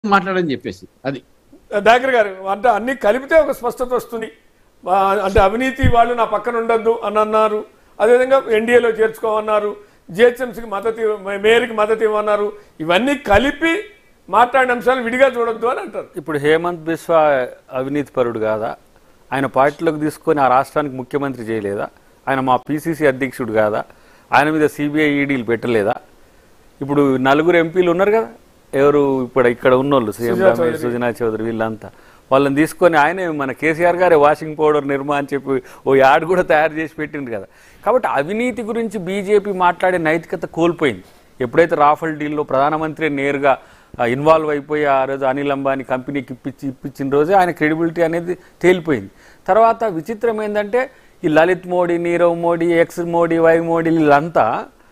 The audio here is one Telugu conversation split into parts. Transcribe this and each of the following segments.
మాట్లాడని చెప్పేసి అది దాకర్ గారు అంటే అన్ని కలిపితే ఒక స్పష్టత వస్తుంది ఆ, అంటే అవినీతి వాళ్ళు నా పక్కన ఉండొద్దు అని అన్నారు అదేవిధంగా ఎన్డీఏలో చేర్చుకోమన్నారు జిహెచ్ఎంసీకి మద్దతు ఇవ్వ- మేయర్కి మద్దతు ఇవ్వమన్నారు ఇవన్నీ కలిపి మాట్లాడిన అంశాలు విడిగా చూడొద్దు అని అంటారు ఇప్పుడు హేమంత్ బిస్వా అవినీతి పరుడు కాదా ఆయన పార్టీలోకి తీసుకొని ఆ రాష్ట్రానికి ముఖ్యమంత్రి చేయలేదా ఆయన మా పిసిసి అధ్యక్షుడు కాదా ఆయన మీద సిబిఐ ఈడీలు పెట్టలేదా ఇప్పుడు నలుగురు ఎంపీలు ఉన్నారు కదా ఎవరు ఇప్పుడు ఇక్కడ ఉన్నోళ్ళు సీఎం రమేష్ సుజనా చౌదరి వీళ్ళంతా వాళ్ళని తీసుకొని ఆయనే మన కేసీఆర్ గారే వాషింగ్ పౌడర్ నిర్మా అని చెప్పి ఓ యాడ్ కూడా తయారు చేసి పెట్టిండ్రు కదా కాబట్టి అవినీతి గురించి బీజేపీ మాట్లాడే నైతికత కోల్పోయింది ఎప్పుడైతే రాఫెల్ డీల్లో ప్రధానమంత్రి నేరుగా ఇన్వాల్వ్ అయిపోయి ఆ రోజు అనిల్ అంబానీ కంపెనీకి ఇప్పించి ఇప్పించిన రోజే ఆయన క్రెడిబిలిటీ అనేది తేలిపోయింది తర్వాత విచిత్రం ఏంటంటే ఈ లలిత్ మోడీ నీరవ్ మోడీ ఎక్స్ మోడీ వై మోడీ వీళ్ళంతా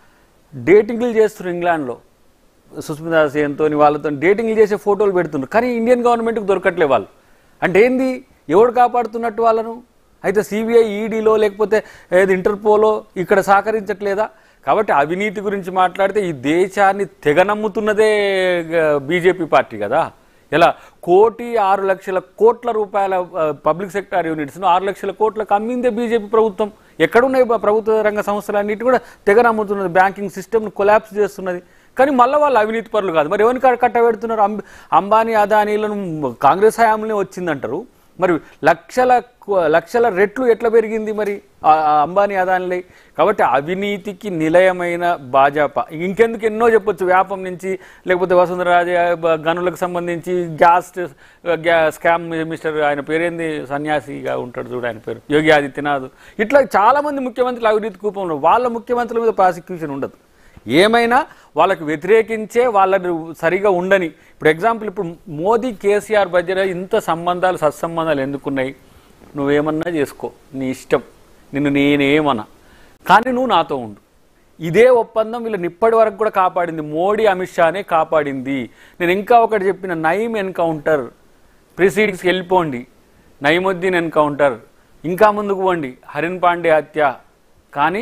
డేటింగ్లు చేస్తున్నారు ఇంగ్లాండ్లో సుస్మితా సేన్తో వాళ్ళతో డేటింగ్లు చేసే ఫోటోలు పెడుతున్నారు కానీ ఇండియన్ గవర్నమెంట్కి దొరకట్లే వాళ్ళు అంటే ఏంది ఎవడు కాపాడుతున్నట్టు వాళ్ళను అయితే సిబిఐ ఈడీలో లేకపోతే ఏది ఇంటర్పోలో ఇక్కడ సహకరించట్లేదా కాబట్టి అవినీతి గురించి మాట్లాడితే ఈ దేశాన్ని తెగ నమ్ముతున్నదే బీజేపీ పార్టీ కదా ఇలా కోటి ఆరు లక్షల కోట్ల రూపాయల ఆ, పబ్లిక్ సెక్టార్ యూనిట్స్ను ఆరు లక్షల కోట్లకు అమ్మిందే బీజేపీ ప్రభుత్వం ఎక్కడున్నాయి బ- ప్రభుత్వ రంగ సంస్థలన్నిటి కూడా తెగ నమ్ముతున్నది బ్యాంకింగ్ సిస్టమ్ను కొలాప్స్ చేస్తున్నది కానీ మళ్ళీ వాళ్ళు అవినీతి పరులు కాదు మరి ఎవరిని కట్టబెడుతున్నారు అంబ అంబానీ అదానీలను కాంగ్రెస్ హయాంలోనే వచ్చిందంటారు మరి లక్షల కు- లక్షల రెట్లు ఎట్లా పెరిగింది మరి ఆ ఆ అంబానీ అదానిలే కాబట్టి అవినీతికి నిలయమైన భాజపా ఇంకెందుకు ఎన్నో చెప్పొచ్చు వ్యాపం నుంచి లేకపోతే వసుంధరాజ బ- గనులకు సంబంధించి గ్యాస్ గ్యా స్కామ్ మిస్టర్ ఆయన పేరేంది సన్యాసిగా ఉంటాడు చూడు ఆయన పేరు యోగి ఆదిత్యనాథ్ ఇట్లా చాలా మంది ముఖ్యమంత్రులు అవినీతి కూపంలో వాళ్ళ ముఖ్యమంత్రుల మీద ప్రాసిక్యూషన్ ఉండదు ఏమైనా వాళ్ళకి వ్యతిరేకించే వాళ్ళని సరిగా ఉండని ఇప్పుడు ఎగ్జాంపుల్ ఇప్పుడు మోదీ కేసీఆర్ మధ్యన ఇంత సంబంధాలు సత్సంబంధాలు ఎందుకున్నాయి నువ్వేమన్నా చేసుకో నీ ఇష్టం నిన్ను నేనేమన్నా కానీ నువ్వు నాతో ఉండు ఇదే ఒప్పందం వీళ్ళని ఇప్పటి వరకు కూడా కాపాడింది మోడీ అమిత్ షానే కాపాడింది నేను ఇంకా ఒకటి చెప్పిన నయీం ఎన్కౌంటర్ ప్రిసీడింగ్స్కి వెళ్ళిపోండి నయీముద్దీన్ ఎన్కౌంటర్ ఇంకా ముందుకు పోండి హరిన్ పాండే హత్య కానీ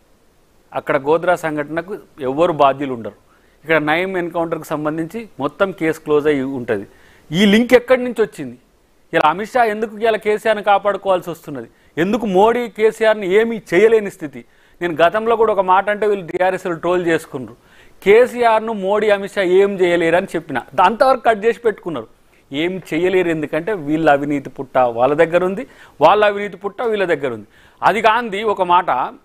అక్కడ గోద్రా సంఘటనకు ఎవ్వరు బాధ్యులు ఉండరు ఇక్కడ నయం ఎన్కౌంటర్కి సంబంధించి మొత్తం కేసు క్లోజ్ అయి ఉంటుంది ఈ లింక్ ఎక్కడి నుంచి వచ్చింది ఇలా అమిత్ షా ఎందుకు ఇలా కేసీఆర్ని కాపాడుకోవాల్సి వస్తున్నది ఎందుకు మోడీ కేసీఆర్ని ఏమీ చేయలేని స్థితి నేను గతంలో కూడా ఒక మాట అంటే వీళ్ళు టీఆర్ఎస్లు ట్రోల్ చేసుకున్నారు కేసీఆర్ను మోడీ అమిత్ షా ఏం చేయలేరు అని చెప్పిన అంతవరకు కట్ చేసి పెట్టుకున్నారు ఏం చేయలేరు ఎందుకంటే వీళ్ళ అవినీతి పుట్ట వాళ్ళ దగ్గర ఉంది వాళ్ళ అవినీతి పుట్ట వీళ్ళ దగ్గర ఉంది అది కాంది ఒక మాట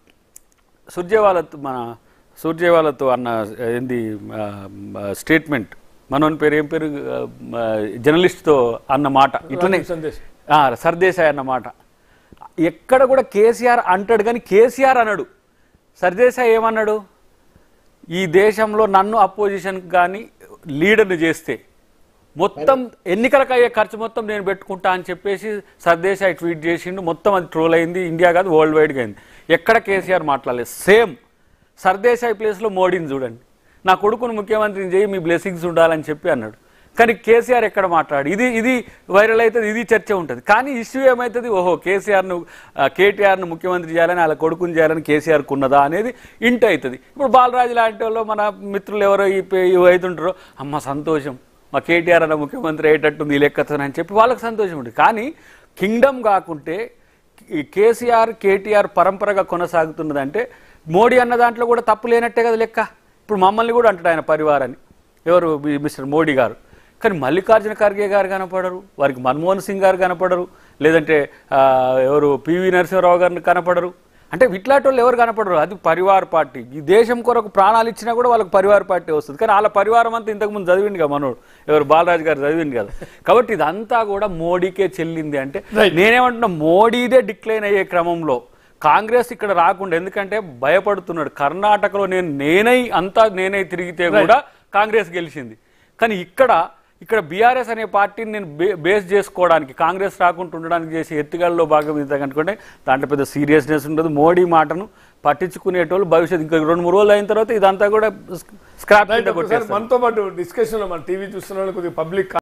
సూర్జేవాలతో మన సూర్జేవాలతో అన్న ఏంది ఆ, ఆ, స్టేట్మెంట్ మనోని పేరు ఏం పేరు ఆ, ఆ, జర్నలిస్ట్తో అన్న మాట ఇట్లనే సందేశ్ ఆ, సర్దేశాయ్ అన్న మాట ఎక్కడ కూడా కేసీఆర్ అంటాడు కానీ కేసీఆర్ అన్నాడు సర్దేశాయ్ ఏమన్నాడు ఈ దేశంలో నన్ను అపోజిషన్ కానీ లీడర్ని చేస్తే మొత్తం ఎన్నికలకు అయ్యే ఖర్చు మొత్తం నేను పెట్టుకుంటా అని చెప్పేసి సర్దేశాయ్ ట్వీట్ చేసిండు మొత్తం అది ట్రోల్ అయింది ఇండియా కాదు వరల్డ్ వైడ్గా అయింది ఎక్కడ కేసీఆర్ మాట్లాడలేదు సేమ్ సర్దేశాయ్ ప్లేస్లో మోడీని చూడండి నా కొడుకును ముఖ్యమంత్రిని చేయి మీ బ్లెస్సింగ్స్ ఉండాలని చెప్పి అన్నాడు కానీ కేసీఆర్ ఎక్కడ మాట్లాడు ఇది ఇది వైరల్ అవుతుంది ఇది చర్చ ఉంటుంది కానీ ఇష్యూ ఏమవుతుంది ఓహో కేసీఆర్ను ఆ, కేటీఆర్ను ముఖ్యమంత్రి చేయాలని వాళ్ళ కొడుకుని చేయాలని కేసీఆర్కు ఉన్నదా అనేది ఇంట అవుతుంది ఇప్పుడు బాలరాజు లాంటి వాళ్ళు మన మిత్రులు ఎవరో ఈ పే- ఇవి అవుతుంటారో అమ్మ సంతోషం మా కేటీఆర్ అన్న ముఖ్యమంత్రి అయ్యేటట్టుంది ఈ లెక్కతోనని చెప్పి వాళ్ళకి సంతోషం ఉంటుంది కానీ కింగ్డమ్ కాకుంటే ఈ కేసీఆర్ కేటీఆర్ పరంపరగా కొనసాగుతున్నదంటే మోడీ అన్న దాంట్లో కూడా తప్పు లేనట్టే కదా లెక్క ఇప్పుడు మమ్మల్ని కూడా అంటాడు ఆయన పరివారాన్ని ఎవరు ఈ మిస్టర్ మోడీ గారు కానీ మల్లికార్జున ఖర్గే గారు కనపడరు వారికి మన్మోహన్ సింగ్ గారు కనపడరు లేదంటే ఆ, ఎవరు పివి నరసింహరావు గారిని కనపడరు అంటే ఇట్లాంటి వాళ్ళు ఎవరు కనపడరు అది పరివార పార్టీ ఈ దేశం కొరకు ప్రాణాలు ఇచ్చినా కూడా వాళ్ళకి పరివార పార్టీ వస్తుంది కానీ వాళ్ళ పరివారం అంతా ఇంతకుముందు చదివింది కదా మనోడు ఎవరు బాలరాజు గారు చదివింది కదా కాబట్టి ఇదంతా కూడా మోడీకే చెల్లింది అంటే నేనేమంటున్నా మోడీదే డిక్లైన్ అయ్యే క్రమంలో కాంగ్రెస్ ఇక్కడ రాకుండా ఎందుకంటే భయపడుతున్నాడు కర్ణాటకలో నేను నేనై అంతా నేనై తిరిగితే కూడా కాంగ్రెస్ గెలిచింది కానీ ఇక్కడ ఇక్కడ బీఆర్ఎస్ అనే పార్టీని నేను బే బేస్ చేసుకోవడానికి కాంగ్రెస్ రాకుండా ఉండడానికి చేసే ఎత్తుగడలో భాగం ఇది అనుకుంటే దాంట్లో పెద్ద సీరియస్నెస్ ఉండదు మోడీ మాటను పట్టించుకునేటోళ్ళు భవిష్యత్తు ఇంకా రెండు మూడు రోజులు అయిన తర్వాత ఇదంతా కూడా స్క్రాప్ రైట్ ఒకసారి మనతో పాటు డిస్కషన్ లో మన టీవీ చూస్తున్న వాళ్ళు కొద్దిగా పబ్లిక్